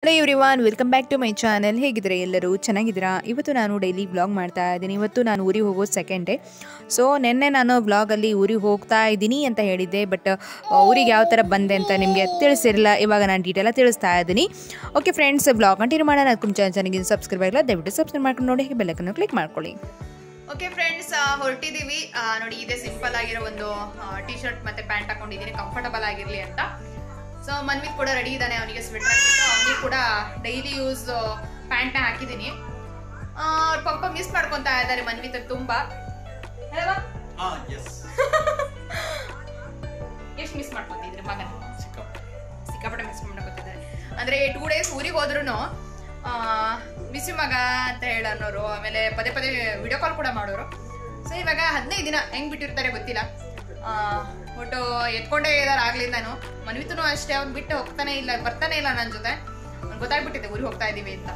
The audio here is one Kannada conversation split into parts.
hello everyone welcome back to my channel ಹೇಗಿದ್ರೆ ಎಲ್ಲರೂ ಚೆನ್ನಾಗಿದ್ದೀರಾ ಇವತ್ತು ನಾನು ಡೈಲಿ ಬ್ಲಾಗ್ ಮಾಡ್ತಾ ಇದ್ದೀನಿ ಇವತ್ತು ನಾನು ಊರಿಗೆ ಹೋಗೋದು ಸೆಕೆಂಡ್ ಡೇ ಸೊ ನಿನ್ನೆ ನಾನು ಬ್ಲಾಗಲ್ಲಿ ಊರಿಗೆ ಹೋಗ್ತಾ ಇದ್ದೀನಿ ಅಂತ ಹೇಳಿದ್ದೆ ಬಟ್ ಊರಿಗೆ ಯಾವ ಥರ ಬಂದೆ ಅಂತ ನಿಮಗೆ ತಿಳಿಸಿರಲಿಲ್ಲ ಇವಾಗ ನಾನು ಡೀಟೇಲಾಗಿ ತಿಳಿಸ್ತಾ ಇದ್ದೀನಿ ಓಕೆ ಫ್ರೆಂಡ್ಸ್ ಬ್ಲಾಗ್ ಕಂಟಿನ್ಯೂ ಮಾಡೋಣ ಅದಕ್ಕೆ ಚೆನ್ನಾಗಿ ಸಬ್ಸ್ಕ್ರೈಬ್ ಆಗಿಲ್ಲ ದಯವಿಟ್ಟು ಸಬ್ಸ್ಕ್ರೈಬ್ ಮಾಡ್ಕೊಂಡು ನೋಡಿ ಬೆಲ್ಲಕ್ಕನ್ನು ಕ್ಲಿಕ್ ಮಾಡ್ಕೊಳ್ಳಿ ಓಕೆ ಫ್ರೆಂಡ್ಸ್ ಹೊರಟಿದೀವಿ ಆ, ನೋಡಿ ಇದೇ ಸಿಂಪಲ್ ಆಗಿರೋ ಒಂದು ಟಿ ಶರ್ಟ್ ಮತ್ತೆ ಪ್ಯಾಂಟ್ ಹಾಕೊಂಡಿದ್ದೀನಿ ಕಂಫರ್ಟಬಲ್ ಆಗಿರ್ಲಿ ಅಂತ ಸೊ ಮನ್ವಿತ್ ಕೂಡ ರೆಡಿ ಇದ್ದಾನೆ ಅವನಿಗೆ ಸ್ವೆಟರ್ ಹಾಕ್ಬಿಟ್ಟು ಅವನಿಗೆ ಕೂಡ ಡೈಲಿ ಯೂಸ್ ಪ್ಯಾಂಟ್ನ ಹಾಕಿದ್ದೀನಿ ಅವ್ರ ಪಪ್ಪ ಮಿಸ್ ಮಾಡ್ಕೊಂತಾ ಇದ್ದಾರೆ ಮನ್ವಿತ್ ತುಂಬಾ ಅಲ್ವಾ ಹಾ ಎಸ್ ಎಷ್ಟು ಮಿಸ್ ಮಾಡ್ಕೊತಿದ್ರಿ ಮಗನ ಚಿಕ್ಕಪ್ಪ ಸಿಕ್ಕಾಪಟ್ಟೆ ಮಿಸ್ ಮಾಡ್ಕೊತಿದ್ದಾರೆ ಅಂದ್ರೆ ಟೂ ಡೇಸ್ ಊರಿಗೆ ಹೋದ್ರು ಮಿಸ್ ಮಗ ಅಂತ ಹೇಳೋರು ಆಮೇಲೆ ಪದೇ ಪದೇ ವಿಡಿಯೋ ಕಾಲ್ ಕೂಡ ಮಾಡೋರು ಸೊ ಇವಾಗ ಹದಿನೈದು ದಿನ ಹೆಂಗ್ ಬಿಟ್ಟಿರ್ತಾರೆ ಗೊತ್ತಿಲ್ಲ ಆ, ಒಟ್ಟು ಎತ್ಕೊಂಡೇ ಇದಾರೆ ಆಗ್ಲಿಂದ ನಾನು ಮನ್ವಿತನು ಅಷ್ಟೇ ಅವ್ನು ಬಿಟ್ಟು ಹೋಗ್ತಾನೆ ಇಲ್ಲ ಬರ್ತಾನೆ ಇಲ್ಲ ನನ್ನ ಜೊತೆ ಅವ್ನಿಗೆ ಗೊತ್ತಾಗ್ಬಿಟ್ಟಿದೆ ಊರಿಗೆ ಹೋಗ್ತಾ ಇದೀವಿ ಅಂತ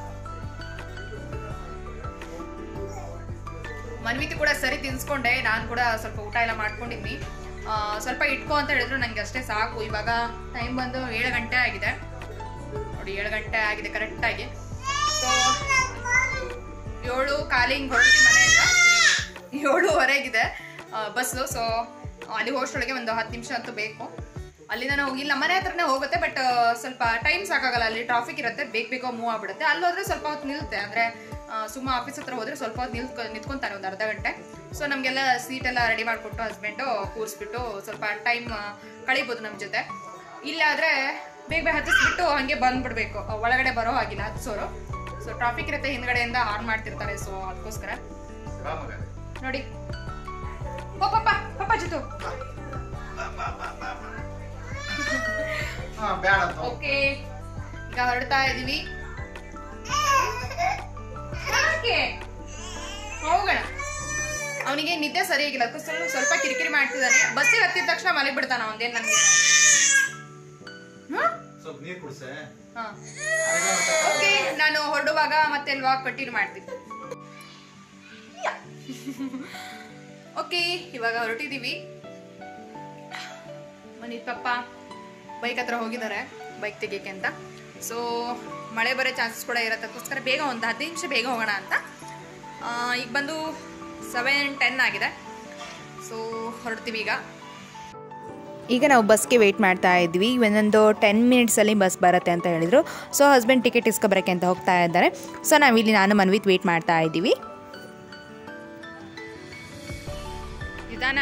ಮನ್ವಿತಿ ಕೂಡ ಸರಿ ತಿನ್ಸ್ಕೊಂಡೆ ನಾನು ಕೂಡ ಸ್ವಲ್ಪ ಊಟ ಎಲ್ಲ ಮಾಡ್ಕೊಂಡಿದ್ನಿ ಆ, ಸ್ವಲ್ಪ ಇಟ್ಕೋ ಅಂತ ಹೇಳಿದ್ರು ನಂಗೆ ಅಷ್ಟೇ ಸಾಕು ಇವಾಗ ಟೈಮ್ ಬಂದು ಏಳು ಗಂಟೆ ಆಗಿದೆ ನೋಡಿ ಏಳು ಗಂಟೆ ಆಗಿದೆ ಕರೆಕ್ಟಾಗಿ ಸೊ ಏಳು ಕಾಲಿ ಹಿಂಗೆ ಹೊರಡ್ತೀವಿ ಮನೆಯಿಂದ ಏಳುವರೆಗಿದೆ ಬಸ್ಸು ಸೊ ಅಲ್ಲಿ ಹೋಗೋಷ್ಟೊಳಗೆ ಒಂದು ಹತ್ತು ನಿಮಿಷ ಅಂತೂ ಬೇಕು ಅಲ್ಲಿಂದ ನಾವು ಹೋಗಿಲ್ಲ ಮನೆ ಹತ್ರನೇ ಹೋಗುತ್ತೆ ಬಟ್ ಸ್ವಲ್ಪ ಟೈಮ್ ಸಾಕಾಗಲ್ಲ ಅಲ್ಲಿ ಟ್ರಾಫಿಕ್ ಇರುತ್ತೆ ಬೇಗ ಬೇಗ ಮೂವ್ ಆಗ್ಬಿಡುತ್ತೆ ಅಲ್ಲಿ ಹೋದ್ರೆ ಸ್ವಲ್ಪ ಹೊತ್ತು ನಿಲ್ಲುತ್ತೆ ಅಂದರೆ ಸುಮ್ಮ ಆಫೀಸ್ ಹತ್ರ ಹೋದ್ರೆ ಸ್ವಲ್ಪ ಹೊತ್ತು ನಿಲ್ಕೊ ನಿಂತ್ಕೊಂತಾರೆ ಒಂದು ಅರ್ಧ ಗಂಟೆ ಸೊ ನಮಗೆಲ್ಲ ಸೀಟ್ ಎಲ್ಲ ರೆಡಿ ಮಾಡಿಕೊಟ್ಟು ಹಸ್ಬೆಂಡು ಕೂರಿಸ್ಬಿಟ್ಟು ಸ್ವಲ್ಪ ಟೈಮ್ ಕಳಿಬೋದು ನಮ್ಮ ಜೊತೆ ಇಲ್ಲಾದ್ರೆ ಬೇಗ ಬೇಗ ಹತ್ತಿಸ್ಬಿಟ್ಟು ಹಂಗೆ ಬಂದ್ಬಿಡ್ಬೇಕು ಒಳಗಡೆ ಬರೋ ಹಾಗಿಲ್ಲ ಹತ್ಸೋರು ಸೊ ಟ್ರಾಫಿಕ್ ಇರುತ್ತೆ ಹಿಂದ್ಗಡೆಯಿಂದ ಆನ್ ಮಾಡ್ತಿರ್ತಾರೆ ಸೊ ಅದಕ್ಕೋಸ್ಕರ ರಾಮಗ ನೋಡಿ ಓ ಪಾಪ ಪಾಪ ಜೊತೆ ಹಾ ಬ್ಯಾಡ ಅಂತ ಓಕೆ ಈಗ ಹೊರಡ್ತಾ ಇದೀವಿ ಯಾಕೆ ಹೋಗೋಣ ಅವನಿಗೆ ನಿದ್ದೆ ಸರಿಯಾಗಿಲ್ಲ ಅದಕ್ಕೋಸ್ಕರ ಸ್ವಲ್ಪ ಕಿರಿಕಿರಿ ಮಾಡ್ತಿದ್ದಾನೆ ಬಸ್ಸಿಗೆ ಹತ್ತಿದ ತಕ್ಷಣ ಮಲಗಿ ಬಿಡ್ತಾನ ಅವನದೇನ್ ನನ್ಗೆ ಹ್ಮ್ ಸ್ವಲ್ಪ ನೀರ್ ಕುಡ್ಸೆ ಹಾ ಓಕೆ ನಾನು ಹೊರಡುವಾಗ ಮತ್ತೆ ಲಾಗ್ ಕಂಟಿನ್ಯೂ ಮಾಡ್ತೀನಿ ಓಕೆ ಇವಾಗ ಹೊರಟಿದ್ದೀವಿ ಮನಿ ಪಪ್ಪ ಬೈಕ್ ಹತ್ರ ಹೋಗಿದ್ದಾರೆ ಬೈಕ್ ತೆಗಿಯಕ್ಕೆ ಅಂತ ಸೊ ಮಳೆ ಬರೋ ಚಾನ್ಸಸ್ ಕೂಡ ಇರುತ್ತೆ ಅದಕ್ಕೋಸ್ಕರ ಬೇಗ ಒಂದು ಹದಿನೈದು ನಿಮಿಷ ಬೇಗ ಹೋಗೋಣ ಅಂತ ಆ, ಈಗ ಬಂದು ಸೆವೆನ್ ಟೆನ್ ಆಗಿದೆ ಸೊ ಹೊರಡ್ತೀವಿ ಈಗ ಈಗ ನಾವು ಬಸ್ಗೆ ವೆಯ್ಟ್ ಮಾಡ್ತಾ ಇದ್ವಿ ಒಂದೊಂದು ಟೆನ್ ಮಿನಿಟ್ಸಲ್ಲಿ ಬಸ್ ಬರುತ್ತೆ ಅಂತ ಹೇಳಿದರು ಸೊ ಹಸ್ಬೆಂಡ್ ಟಿಕೆಟ್ ಇಸ್ಕೊಬರಕ್ಕೆ ಅಂತ ಹೋಗ್ತಾ ಇದ್ದಾರೆ ಸೊ ನಾವಿಲ್ಲಿ ನಾನು ಮನ್ವಿತ್ ವೆಯ್ಟ್ ಮಾಡ್ತಾ ಇದ್ದೀವಿ ನಿಧಾನ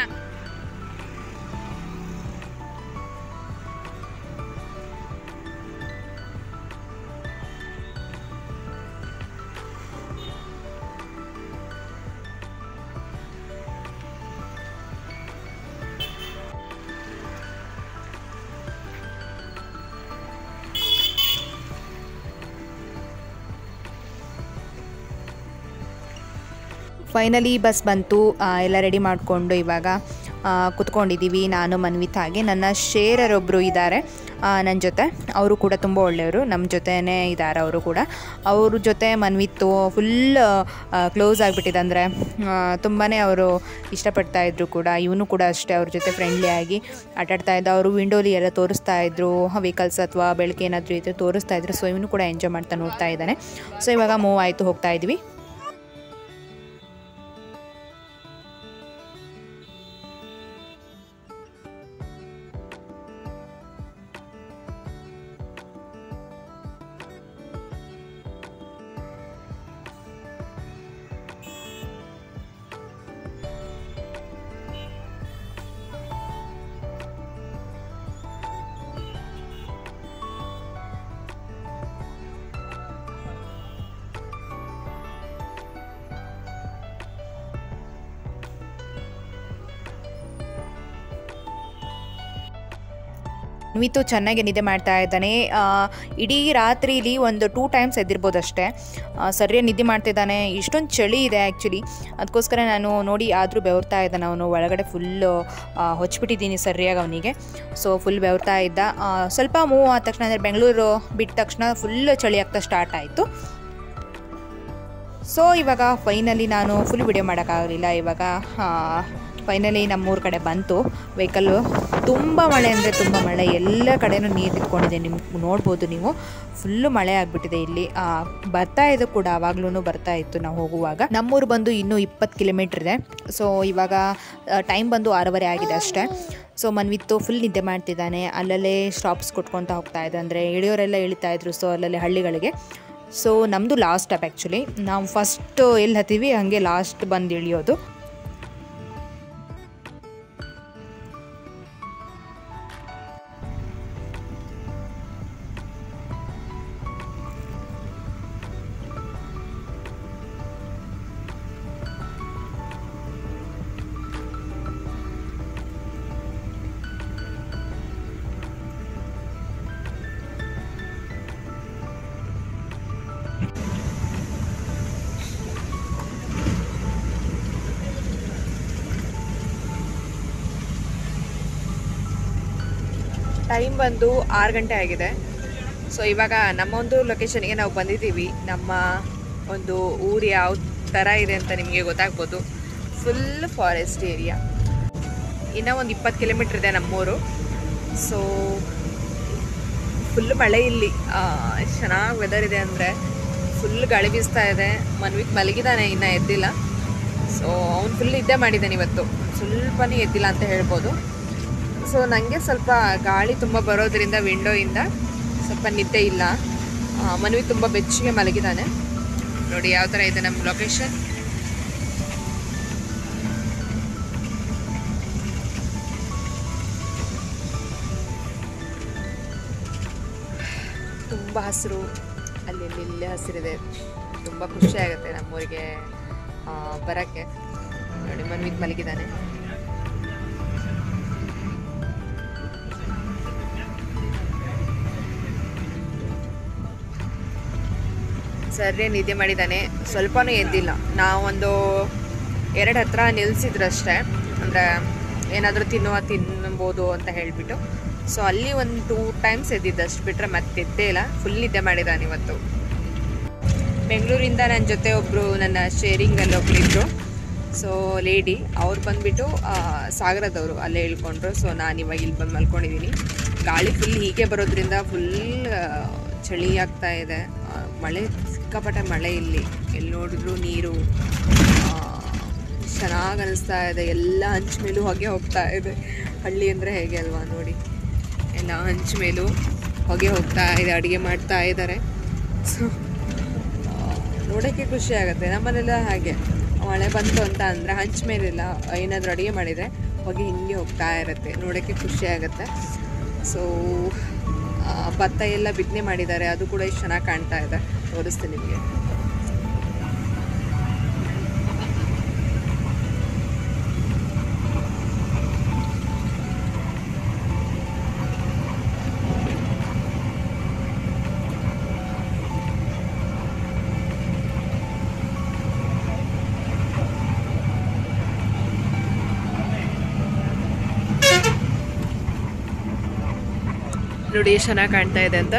ಫೈನಲಿ ಬಸ್ ಬಂತು ಆ, ಎಲ್ಲ ರೆಡಿ ಮಾಡಿಕೊಂಡು ಇವಾಗ ಆ, ಕುತ್ಕೊಂಡಿದ್ದೀವಿ ನಾನು ಮನ್ವಿತ್ ಹಾಗೆ ನನ್ನ ಶೇರರೊಬ್ಬರು ಇದ್ದಾರೆ ನನ್ನ ಜೊತೆ ಅವರು ಕೂಡ ತುಂಬ ಒಳ್ಳೆಯವರು ನಮ್ಮ ಜೊತೆನೇ ಇದ್ದಾರೆ ಅವರು ಕೂಡ ಅವ್ರ ಜೊತೆ ಮನ್ವಿತ್ತು ಫುಲ್ ಕ್ಲೋಸ್ ಆಗಿಬಿಟ್ಟಿದೆ ಅಂದರೆ ತುಂಬಾ ಅವರು ಇಷ್ಟಪಡ್ತಾ ಇದ್ರು ಕೂಡ ಇವನು ಕೂಡ ಅಷ್ಟೇ ಅವ್ರ ಜೊತೆ ಫ್ರೆಂಡ್ಲಿ ಆಗಿ ಆಟಾಡ್ತಾ ಇದ್ದ ಅವರು ವಿಂಡೋಲಿ ಎಲ್ಲ ತೋರಿಸ್ತಾ ಇದ್ರು ವೆಹಿಕಲ್ಸ್ ಅಥವಾ ಬೆಳಗ್ಗೆ ಏನಾದರೂ ಇದ್ರೆ ತೋರಿಸ್ತಾ ಇದ್ರು ಸೊ ಇವನು ಕೂಡ ಎಂಜಾಯ್ ಮಾಡ್ತಾ ನೋಡ್ತಾ ಇದ್ದಾನೆ ಸೊ ಇವಾಗ ಮೂವ್ ಆಯಿತು ಹೋಗ್ತಾ ಇದ್ವಿ ಮನ್ವಿತು ಚೆನ್ನಾಗಿ ನಿದ್ದೆ ಮಾಡ್ತಾ ಇದ್ದಾನೆ ಆ, ಇಡೀ ರಾತ್ರಿಲಿ ಒಂದು ಟೂ ಟೈಮ್ಸ್ ಎದ್ದಿರ್ಬೋದು ಅಷ್ಟೇ ಆ, ಸರಿಯಾಗಿ ನಿದ್ದೆ ಮಾಡ್ತಿದ್ದಾನೆ ಇಷ್ಟೊಂದು ಚಳಿ ಇದೆ ಆ್ಯಕ್ಚುಲಿ ಅದಕ್ಕೋಸ್ಕರ ನಾನು ನೋಡಿ ಆದರೂ ಬೆವರ್ತಾ ಇದ್ದಾನೆ ಅವನು ಒಳಗಡೆ ಫುಲ್ಲು ಹೊಚ್ಬಿಟ್ಟಿದ್ದೀನಿ ಸರಿಯಾಗಿ ಅವನಿಗೆ ಸೊ ಫುಲ್ ಬೆವರ್ತಾ ಇದ್ದ ಆ, ಸ್ವಲ್ಪ ಮೂವ್ ಆದ ತಕ್ಷಣ ಅಂದರೆ ಬೆಂಗಳೂರು ಬಿಟ್ಟ ತಕ್ಷಣ ಫುಲ್ ಚಳಿ ಆಗ್ತಾ ಸ್ಟಾರ್ಟ್ ಆಯಿತು ಸೊ ಇವಾಗ ಫೈನಲಿ ನಾನು ಫುಲ್ ವಿಡಿಯೋ ಮಾಡೋಕ್ಕಾಗಲಿಲ್ಲ ಇವಾಗ ಫೈನಲಿ ನಮ್ಮೂರ ಕಡೆ ಬಂತು ವೆಹಿಕಲ್ಲು ತುಂಬ ಮಳೆ ಅಂದರೆ ತುಂಬ ಮಳೆ ಎಲ್ಲ ಕಡೆನೂ ನೀರು ನಿಂತ್ಕೊಂಡಿದೆ ನಿಮ್ಗೆ ನೋಡ್ಬೋದು ನೀವು ಫುಲ್ಲು ಮಳೆ ಆಗಿಬಿಟ್ಟಿದೆ ಇಲ್ಲಿ ಆ, ಬರ್ತಾ ಇದೆ ಕೂಡ ಆವಾಗ್ಲೂ ಬರ್ತಾ ಇತ್ತು ನಾವು ಹೋಗುವಾಗ ನಮ್ಮೂರು ಬಂದು ಇನ್ನೂ ಇಪ್ಪತ್ತು ಕಿಲೋಮೀಟ್ರ್ ಇದೆ ಸೊ ಇವಾಗ ಟೈಮ್ ಬಂದು ಆರೂವರೆ ಆಗಿದೆ ಅಷ್ಟೇ ಸೊ ಮನ್ವಿತ್ತು ಫುಲ್ ನಿದ್ದೆ ಮಾಡ್ತಿದ್ದಾನೆ ಅಲ್ಲಲ್ಲೇ ಸ್ಟಾಪ್ಸ್ ಕೊಟ್ಕೊತಾ ಹೋಗ್ತಾ ಇದೆ ಅಂದರೆ ಇಳಿಯೋರೆಲ್ಲ ಇಳಿತಾ ಇದ್ರು ಸೊ ಅಲ್ಲಲ್ಲೇ ಹಳ್ಳಿಗಳಿಗೆ ಸೊ ನಮ್ಮದು ಲಾಸ್ಟ್ ಸ್ಟಾಪ್ ಆ್ಯಕ್ಚುಲಿ ನಾವು ಫಸ್ಟ್ ಎಲ್ಲಿ ಹತ್ತೀವಿ ಹಾಗೆ ಲಾಸ್ಟ್ ಬಂದು ಇಳಿಯೋದು ಟೈಮ್ ಬಂದು ಆರು ಗಂಟೆ ಆಗಿದೆ ಸೊ ಇವಾಗ ನಮ್ಮ ಒಂದು ಲೊಕೇಶನ್ಗೆ ನಾವು ಬಂದಿದ್ದೀವಿ ನಮ್ಮ ಒಂದು ಊರು ಯಾವ ಥರ ಇದೆ ಅಂತ ನಿಮಗೆ ಗೊತ್ತಾಗ್ಬೋದು ಫುಲ್ ಫಾರೆಸ್ಟ್ ಏರಿಯಾ ಇನ್ನೂ ಒಂದು ಇಪ್ಪತ್ತು ಕಿಲೋಮೀಟ್ರ್ ಇದೆ ನಮ್ಮೂರು ಸೊ ಫುಲ್ ಮಳೆ ಇಲ್ಲಿ ಚೆನ್ನಾಗಿ ವೆದರ್ ಇದೆ ಅಂದರೆ ಫುಲ್ ಗಾಳಿ ಬೀಸ್ತಾ ಇದೆ ಮನ್ವಿತ್ ಮಲಗಿದ್ದಾನೆ ಇನ್ನೂ ಎದ್ದಿಲ್ಲ ಸೊ ಅವ್ನು ಫುಲ್ ನಿದ್ದೆ ಮಾಡಿದ್ದಾನೆ ಇವತ್ತು ಸ್ವಲ್ಪನೇ ಎದ್ದಿಲ್ಲ ಅಂತ ಹೇಳ್ಬೋದು ಸೊ ನನಗೆ ಸ್ವಲ್ಪ ಗಾಳಿ ತುಂಬ ಬರೋದ್ರಿಂದ ವಿಂಡೋಯಿಂದ ಸ್ವಲ್ಪ ನಿದ್ದೆ ಇಲ್ಲ ಆ, ಮನ್ವಿ ತುಂಬ ಬೆಚ್ಚಗೆ ಮಲಗಿದ್ದಾನೆ ನೋಡಿ ಯಾವ ಥರ ಇದೆ ನಮ್ಮ ಲೊಕೇಶನ್ ತುಂಬ ಹಸಿರು ಅಲ್ಲಿ ಇಲ್ಲಿ ಇಲ್ಲೇ ಹಸಿರಿದೆ ತುಂಬ ಖುಷಿ ಆಗುತ್ತೆ ನಮ್ಮೂರಿಗೆ ಬರೋಕ್ಕೆ ನೋಡಿ ಮನ್ವಿತ್ ಮಲಗಿದ್ದಾನೆ ಸರಿ ನಿದ್ದೆ ಮಾಡಿದ್ದಾನೆ ಸ್ವಲ್ಪನೂ ಎದ್ದಿಲ್ಲ ನಾವೊಂದು ಎರಡು ಹತ್ರ ನಿಲ್ಲಿಸಿದ್ರಷ್ಟೇ ಅಂದರೆ ಏನಾದರೂ ತಿನ್ನುವ ತಿನ್ಬೋದು ಅಂತ ಹೇಳಿಬಿಟ್ಟು ಸೊ ಅಲ್ಲಿ ಒಂದು ಟೂ ಟೈಮ್ಸ್ ಎದ್ದಿದ್ದಷ್ಟು ಬಿಟ್ಟರೆ ಮತ್ತೆ ಎದ್ದೇ ಇಲ್ಲ ಫುಲ್ ನಿದ್ದೆ ಮಾಡಿದ್ದಾನೆ ಇವತ್ತು ಬೆಂಗಳೂರಿಂದ ನನ್ನ ಜೊತೆ ಒಬ್ಬರು ನನ್ನ ಶೇರಿಂಗಲ್ಲಿ ಒಬ್ಬರಿದ್ದರು ಸೊ ಲೇಡಿ ಅವ್ರು ಬಂದುಬಿಟ್ಟು ಸಾಗರದವರು ಅಲ್ಲೇ ಇಳ್ಕೊಂಡ್ರು ಸೊ ನಾನು ಇವಾಗ ಇಲ್ಲಿ ಬಂದು ಮಲ್ಕೊಂಡಿದ್ದೀನಿ ಗಾಳಿ ಫುಲ್ ಹೀಗೆ ಬರೋದ್ರಿಂದ ಫುಲ್ ಚಳಿ ಆಗ್ತಾ ಇದೆ ಆ, ಮಳೆ ಸಿಕ್ಕಾಪಟ್ಟೆ ಮಳೆ ಇಲ್ಲಿ ಎಲ್ಲಿ ನೋಡಿದ್ರು ನೀರು ಚೆನ್ನಾಗಿ ಅನಿಸ್ತಾ ಇದೆ ಎಲ್ಲ ಹಂಚ್ ಮೇಲೂ ಹೊಗೆ ಹೋಗ್ತಾ ಇದೆ ಹಳ್ಳಿ ಅಂದರೆ ಹೇಗೆ ಅಲ್ವಾ ನೋಡಿ ಎಲ್ಲ ಹಂಚ್ ಮೇಲೂ ಹೊಗೆ ಹೋಗ್ತಾ ಇದೆ ಅಡುಗೆ ಮಾಡ್ತಾ ಇದ್ದಾರೆ ಸೊ ನೋಡೋಕ್ಕೆ ಖುಷಿ ಆಗುತ್ತೆ ನಮ್ಮನೆಲ್ಲ ಹಾಗೆ ಮಳೆ ಬಂತು ಅಂತ ಅಂದರೆ ಹಂಚ ಮೇಲೆಲ್ಲ ಏನಾದರೂ ಅಡುಗೆ ಮಾಡಿದರೆ ಹೊಗೆ ಹಿಂಗೆ ಹೋಗ್ತಾ ಇರುತ್ತೆ ನೋಡೋಕ್ಕೆ ಖುಷಿ ಆಗುತ್ತೆ ಸೊ ಭತ್ತ ಎಲ್ಲ ಬಿತ್ತನೆ ಮಾಡಿದ್ದಾರೆ ಅದು ಕೂಡ ಎಷ್ಟು ಚೆನ್ನಾಗಿ ಕಾಣ್ತಾ ಇದೆ ತೋರಿಸ್ತೀನಿ ನಿಮಗೆ ನೋಡಿ ಎಷ್ಟು ಚೆನ್ನಾಗಿ ಕಾಣ್ತಾ ಇದೆ ಅಂತ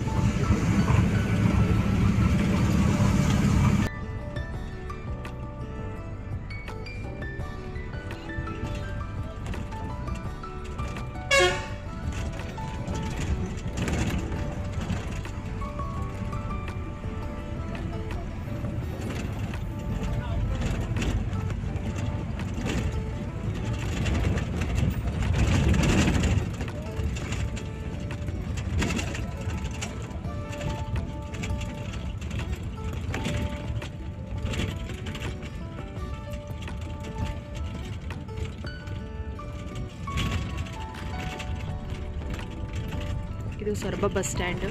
ಇದು ಸೊರಬ ಬಸ್ ಸ್ಟ್ಯಾಂಡ್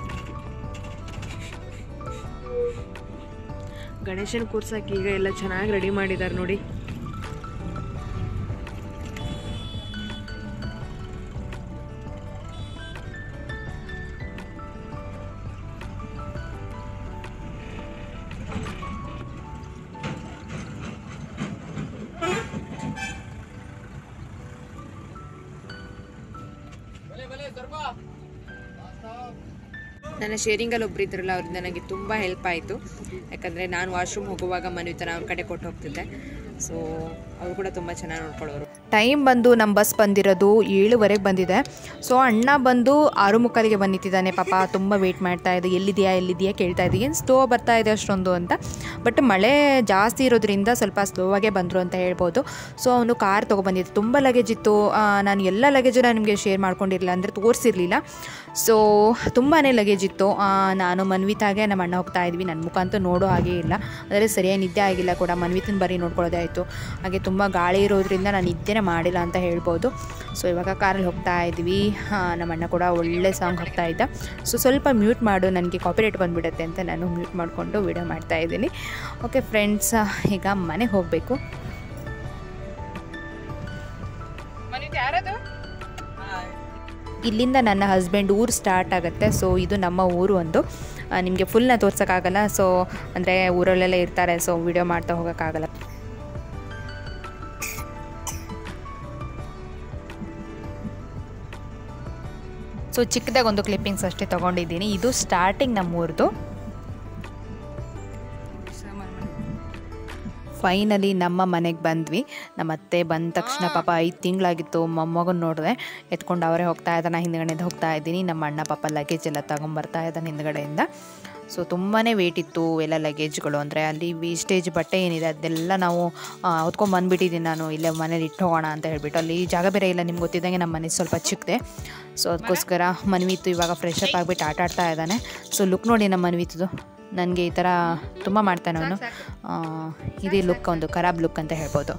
ಗಣೇಶನ ಕೂರ್ಸಕ್ಕೆ ಈಗ ಎಲ್ಲ ಚೆನ್ನಾಗಿ ರೆಡಿ ಮಾಡಿದ್ದಾರೆ ನೋಡಿ ನನ್ನ ಶೇರಿಂಗಲ್ಲಿ ಒಬ್ರು ಇದ್ರಲ್ಲ ಅವರಿಂದ ನನಗೆ ತುಂಬ ಹೆಲ್ಪ್ ಆಯಿತು ಯಾಕಂದರೆ ನಾನು ವಾಶ್ರೂಮ್ ಹೋಗುವಾಗ ಮನುತನ ಅವ್ರ ಕಡೆ ಕೊಟ್ಟು ಹೋಗ್ತಿದ್ದೆ ಸೊ ಅವ್ರು ಕೂಡ ತುಂಬ ಚೆನ್ನಾಗಿ ನೋಡ್ಕೊಳ್ಳೋರು ಟೈಮ್ ಬಂದು ನಮ್ಮ ಬಸ್ ಬಂದಿರೋದು ಏಳುವರೆಗೆ ಬಂದಿದೆ ಸೊ ಅಣ್ಣ ಬಂದು ಆರು ಮುಕ್ಕಾಲಿಗೆ ಬಂದು ನಿಂತಿದ್ದಾನೆ ಪಾಪ ತುಂಬ ವೆಯ್ಟ್ ಮಾಡ್ತಾ ಇದೆ ಎಲ್ಲಿದೆಯಾ ಎಲ್ಲಿದೆಯಾ ಕೇಳ್ತಾ ಇದ್ದೀವಿ ಏನು ಸ್ಲೋ ಬರ್ತಾ ಇದೆ ಅಷ್ಟೊಂದು ಅಂತ ಬಟ್ ಮಳೆ ಜಾಸ್ತಿ ಇರೋದ್ರಿಂದ ಸ್ವಲ್ಪ ಸ್ಲೋವಾಗೇ ಬಂದರು ಅಂತ ಹೇಳ್ಬೋದು ಸೊ ಅವನು ಕಾರ್ ತೊಗೊಬಂದಿದ್ದು ತುಂಬ ಲಗೇಜ್ ಇತ್ತು ಆ, ನಾನು ಎಲ್ಲ ಲಗೇಜನ್ನ ನಿಮಗೆ ಶೇರ್ ಮಾಡ್ಕೊಂಡಿರಲಿಲ್ಲ ಅಂದರೆ ತೋರಿಸಿರಲಿಲ್ಲ ಸೊ ತುಂಬಾ ಲಗೇಜ್ ಇತ್ತು ಆ, ನಾನು ಮನ್ವಿತಾಗೆ ನಮ್ಮ ಅಣ್ಣ ಹೋಗ್ತಾ ಇದ್ವಿ ನನ್ನ ಮುಖ ಅಂತೂ ನೋಡೋ ಹಾಗೇ ಇಲ್ಲ ಅಂದರೆ ಸರಿಯಾಗಿ ನಿದ್ದೆ ಆಗಿಲ್ಲ ಕೂಡ ಮನ್ವಿತನ ಬರೀ ನೋಡ್ಕೊಳ್ಳೋದೇ ಆಯಿತು ಹಾಗೆ ತುಂಬ ಗಾಳಿ ಇರೋದ್ರಿಂದ ನಾನು ನಿದ್ದೆನೇ ಮಾಡಿಲ್ಲ ಅಂತ ಹೇಳ್ಬೋದು ಸೊ ಇವಾಗ ಕಾರಲ್ಲಿ ಹೋಗ್ತಾ ಇದ್ವಿ ಆ, ನಮ್ಮ ಅಣ್ಣ ಕೂಡ ಒಳ್ಳೆ ಸಾಂಗ್ ಹೋಗ್ತಾ ಇದ್ದ ಸೊ ಸ್ವಲ್ಪ ಮ್ಯೂಟ್ ಮಾಡು ನನಗೆ ಕಾಪಿರೇಟ್ ಬಂದುಬಿಡುತ್ತೆ ಅಂತ ನಾನು ಮ್ಯೂಟ್ ಮಾಡಿಕೊಂಡು ವಿಡಿಯೋ ಮಾಡ್ತಾ ಇದ್ದೀನಿ ಓಕೆ ಫ್ರೆಂಡ್ಸ್ ಈಗ ಮನೆಗೆ ಹೋಗಬೇಕು ಮನಿತ್ ಯಾರದು ಇಲ್ಲಿಂದ ನನ್ನ ಹಸ್ಬೆಂಡ್ ಊರು ಸ್ಟಾರ್ಟ್ ಆಗುತ್ತೆ ಸೊ ಇದು ನಮ್ಮ ಊರು ಒಂದು ನಿಮಗೆ ಫುಲ್ನ ತೋರ್ಸೋಕ್ಕಾಗಲ್ಲ ಸೊ ಅಂದರೆ ಊರಲ್ಲೆಲ್ಲ ಇರ್ತಾರೆ ಸೊ ವಿಡಿಯೋ ಮಾಡ್ತಾ ಹೋಗೋಕ್ಕಾಗಲ್ಲ ಸೊ ಚಿಕ್ಕದಾಗ ಒಂದು ಕ್ಲಿಪ್ಪಿಂಗ್ಸ್ ಅಷ್ಟೇ ತೊಗೊಂಡಿದ್ದೀನಿ ಇದು ಸ್ಟಾರ್ಟಿಂಗ್ ನಮ್ಮೂರ್ದು ಫೈನಲಿ ನಮ್ಮ ಮನೆಗೆ ಬಂದ್ವಿ ನಮ್ಮ ಅತ್ತೆ ಬಂದ ತಕ್ಷಣ ಪಾಪ ಐದು ತಿಂಗಳಾಗಿತ್ತು ಮೊಮ್ಮಗನ ನೋಡಿದೆ ಎತ್ಕೊಂಡು ಅವರೇ ಹೋಗ್ತಾ ಇದ್ದಾನೆ ಹಿಂದ್ಗಡೆಯಿಂದ ಹೋಗ್ತಾ ಇದ್ದೀನಿ ನಮ್ಮ ಅಣ್ಣ ಪಾಪ ಲಗೇಜ್ ಎಲ್ಲ ತಗೊಂಬರ್ತಾ ಇದ್ದಾನೆ ಹಿಂದ್ಗಡೆಯಿಂದ ಸೊ ತುಂಬಾ ವೇಟ್ ಇತ್ತು ಎಲ್ಲ ಲಗೇಜ್ಗಳು ಅಂದರೆ ಅಲ್ಲಿ ವೇಸ್ಟೇಜ್ ಬಟ್ಟೆ ಏನಿದೆ ಅದೆಲ್ಲ ನಾವು ಹೊತ್ಕೊಂಡು ಬಂದುಬಿಟ್ಟಿದ್ದೀನಿ ನಾನು ಇಲ್ಲೇ ಮನೇಲಿ ಇಟ್ಟು ಹೋಗೋಣ ಅಂತ ಹೇಳ್ಬಿಟ್ಟು ಅಲ್ಲಿ ಜಾಗ ಬೇರೆ ಇಲ್ಲ ನಿಮ್ಗೆ ಗೊತ್ತಿದ್ದಂಗೆ ನಮ್ಮ ಮನೆ ಸ್ವಲ್ಪ ಚಿಕ್ಕದೆ ಸೊ ಅದಕ್ಕೋಸ್ಕರ ಮನ್ವಿತ್ತು ಇವಾಗ ಫ್ರೆಶ್ ಅಪ್ ಆಗಿಬಿಟ್ಟು ಆಟ ಆಡ್ತಾ ಇದ್ದಾನೆ ಸೊ ಲುಕ್ ನೋಡಿ ನಮ್ಮ ಮನ್ವಿತ್ತು ನನಗೆ ಈ ಥರ ತುಂಬ ಮಾಡ್ತಾನೆ ಅವನು ಆ, ಇದೇ ಲುಕ್ ಒಂದು ಖರಾಬ್ ಲುಕ್ ಅಂತ ಹೇಳ್ಬೋದು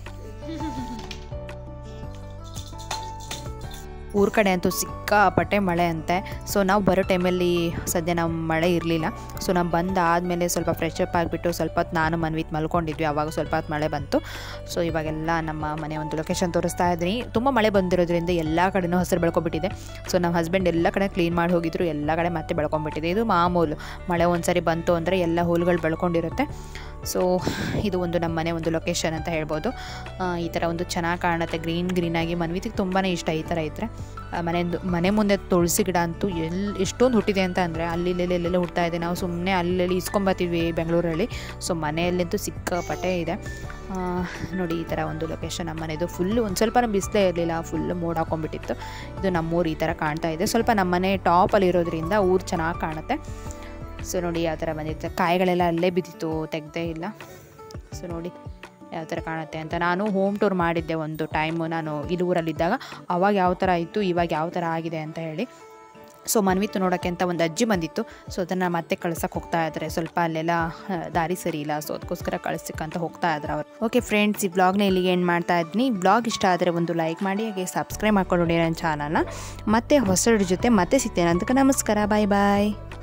ಊರ ಕಡೆ ಅಂತೂ ಸಿಕ್ಕಾಪಟ್ಟೆ ಮಳೆ ಅಂತೆ ಸೊ ನಾವು ಬರೋ ಟೈಮಲ್ಲಿ ಸದ್ಯ ನಾವು ಮಳೆ ಇರಲಿಲ್ಲ ಸೊ ನಾವು ಬಂದಾದಮೇಲೆ ಸ್ವಲ್ಪ ಫ್ರೆಶ್ ಅಪ್ ಆಗಿಬಿಟ್ಟು ಸ್ವಲ್ಪ ಹೊತ್ತು ನಾನು ಮನ್ವಿತ್ ಮಲ್ಕೊಂಡಿದ್ವಿ ಆವಾಗ ಸ್ವಲ್ಪ ಹೊತ್ತು ಮಳೆ ಬಂತು ಸೊ ಇವಾಗೆಲ್ಲ ನಮ್ಮ ಮನೆ ಒಂದು ಲೊಕೇಶನ್ ತೋರಿಸ್ತಾ ಇದ್ದೀನಿ ತುಂಬ ಮಳೆ ಬಂದಿರೋದ್ರಿಂದ ಎಲ್ಲ ಕಡೆನೂ ಹಸಿರು ಬೆಳ್ಕೊಂಬಿಟ್ಟಿದೆ ಸೊ ನಮ್ಮ ಹಸ್ಬೆಂಡ್ ಎಲ್ಲ ಕಡೆ ಕ್ಲೀನ್ ಮಾಡಿ ಹೋಗಿದ್ರು ಎಲ್ಲ ಕಡೆ ಮತ್ತೆ ಬೆಳ್ಕೊಂಬಿಟ್ಟಿದೆ ಇದು ಮಾಮೂಲು ಮಳೆ ಒಂದ್ಸರಿ ಬಂತು ಅಂದರೆ ಎಲ್ಲ ಹುಲ್ಗಳು ಬೆಳ್ಕೊಂಡಿರುತ್ತೆ ಸೊ ಇದು ಒಂದು ನಮ್ಮ ಮನೆ ಒಂದು ಲೊಕೇಶನ್ ಅಂತ ಹೇಳ್ಬೋದು ಆ, ಈ ಥರ ಒಂದು ಚೆನ್ನಾಗಿ ಕಾಣುತ್ತೆ ಗ್ರೀನ್ ಗ್ರೀನಾಗಿ ಮನ್ವಿತಿಗೆ ತುಂಬಾ ಇಷ್ಟ ಈ ಥರ ಇದ್ದರೆ ಮನೆ ಮನೆ ಮುಂದೆ ತುಳಸಿ ಗಿಡ ಅಂತೂ ಎಲ್ಲಿ ಎಷ್ಟೊಂದು ಹುಟ್ಟಿದೆ ಅಂತ ಅಂದರೆ ಅಲ್ಲಿ ಇಲ್ಲಿ ಎಲ್ಲೆಲ್ಲ ಹುಡ್ತಾ ಇದೆ ನಾವು ಸುಮ್ಮನೆ ಅಲ್ಲೆಲ್ಲಿ ಇಸ್ಕೊಂಬತ್ತೀವಿ ಬೆಂಗಳೂರಲ್ಲಿ ಸೊ ಮನೆಯಲ್ಲಂತೂ ಸಿಕ್ಕಾಪಟ್ಟೆ ಇದೆ ಆ, ನೋಡಿ ಈ ಥರ ಒಂದು ಲೊಕೇಶನ್ ನಮ್ಮ ಮನೆದು ಫುಲ್ಲು ಒಂದು ಸ್ವಲ್ಪ ಬಿಸಿಲೇ ಇರಲಿಲ್ಲ ಫುಲ್ಲು ಮೋಡ್ ಹಾಕೊಂಡ್ಬಿಟ್ಟಿತ್ತು ಇದು ನಮ್ಮೂರು ಈ ಥರ ಕಾಣ್ತಾ ಇದೆ ಸ್ವಲ್ಪ ನಮ್ಮ ಮನೆ ಟಾಪಲ್ಲಿ ಇರೋದ್ರಿಂದ ಊರು ಚೆನ್ನಾಗಿ ಕಾಣುತ್ತೆ ಸೊ ನೋಡಿ ಯಾವ ಥರ ಬಂದಿತ್ತು ಕಾಯಿಗಳೆಲ್ಲ ಅಲ್ಲೇ ಬಿದ್ದಿತ್ತು ತೆಗ್ದೇ ಇಲ್ಲ ಸೊ ನೋಡಿ ಯಾವ ಥರ ಕಾಣುತ್ತೆ ಅಂತ ನಾನು ಹೋಮ್ ಟೂರ್ ಮಾಡಿದ್ದೆ ಒಂದು ಟೈಮು ನಾನು ಇಲ್ಲಿ ಊರಲ್ಲಿದ್ದಾಗ ಅವಾಗ ಯಾವ ಥರ ಇತ್ತು ಇವಾಗ ಯಾವ ಥರ ಆಗಿದೆ ಅಂತ ಹೇಳಿ ಸೊ ಮನ್ವಿತ್ತು ನೋಡೋಕ್ಕೆ ಅಂತ ಒಂದು ಅಜ್ಜಿ ಬಂದಿತ್ತು ಸೊ ಅದನ್ನು ಮತ್ತೆ ಕಳ್ಸಕ್ಕೆ ಹೋಗ್ತಾ ಇದ್ದಾರೆ ಸ್ವಲ್ಪ ಅಲ್ಲೆಲ್ಲ ಆ, ದಾರಿ ಸರಿ ಇಲ್ಲ ಸೊ ಅದಕ್ಕೋಸ್ಕರ ಕಳಿಸಕ್ಕಂತ ಹೋಗ್ತಾ ಇದ್ದಾರೆ ಅವರು ಓಕೆ ಫ್ರೆಂಡ್ಸ್ ಈ ಬ್ಲಾಗ್ನ ಇಲ್ಲಿಗೆ ಏನು ಮಾಡ್ತಾ ಇದ್ದೀನಿ ಬ್ಲಾಗ್ ಇಷ್ಟ ಆದರೆ ಒಂದು ಲೈಕ್ ಮಾಡಿ ಹಾಗೆ ಸಬ್ಸ್ಕ್ರೈಬ್ ಮಾಡ್ಕೊಂಡು ನೋಡಿ ನನ್ನ ಚಾನಲ್ನ ಮತ್ತೆ ಹೊಸದ್ರ ಜೊತೆ ಮತ್ತೆ ಸಿಗ್ತೇನೆ ಅದಕ್ಕೆ ನಮಸ್ಕಾರ ಬಾಯ್ ಬಾಯ್